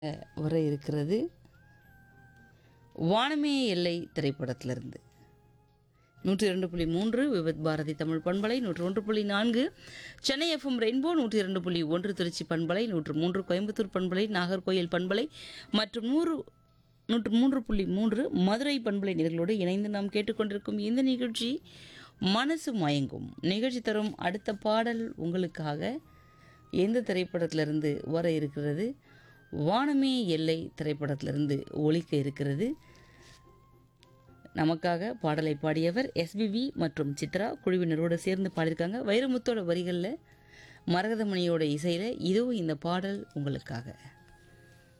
வர இருக்கிறது வானமே எல்லை திரைப்படத்திலிருந்து நூற்றி இரண்டு புள்ளி மூன்று விபத் பாரதி தமிழ் பண்பலை நூற்று ஒன்று புள்ளி நான்கு சென்னை எஃப்எம் ரெயின்போ நூற்றி இரண்டு புள்ளி ஒன்று திருச்சி பண்பலை நூற்று மூன்று கோயம்புத்தூர் பண்பலை நாகர்கோயில் பண்பலை மற்றும் நூறு நூற்று மூன்று புள்ளி மூன்று மதுரை பண்பலை நிகழ்களோடு இணைந்து நாம் கேட்டுக்கொண்டிருக்கும் இந்த நிகழ்ச்சி மனசு மயங்கும் நிகழ்ச்சி தரும் அடுத்த பாடல் உங்களுக்காக எந்த திரைப்படத்திலிருந்து வர இருக்கிறது வானமே எல்லை திரைப்படத்திலிருந்து ஒலிக்க இருக்கிறது நமக்காக பாடலை பாடியவர் எஸ்பிவி மற்றும் சித்ரா குழுவினரோடு சேர்ந்து பாடியிருக்காங்க வைரமுத்தோட வரிகளில் மரகதமணியோட இசையில் இதோ இந்த பாடல் உங்களுக்காக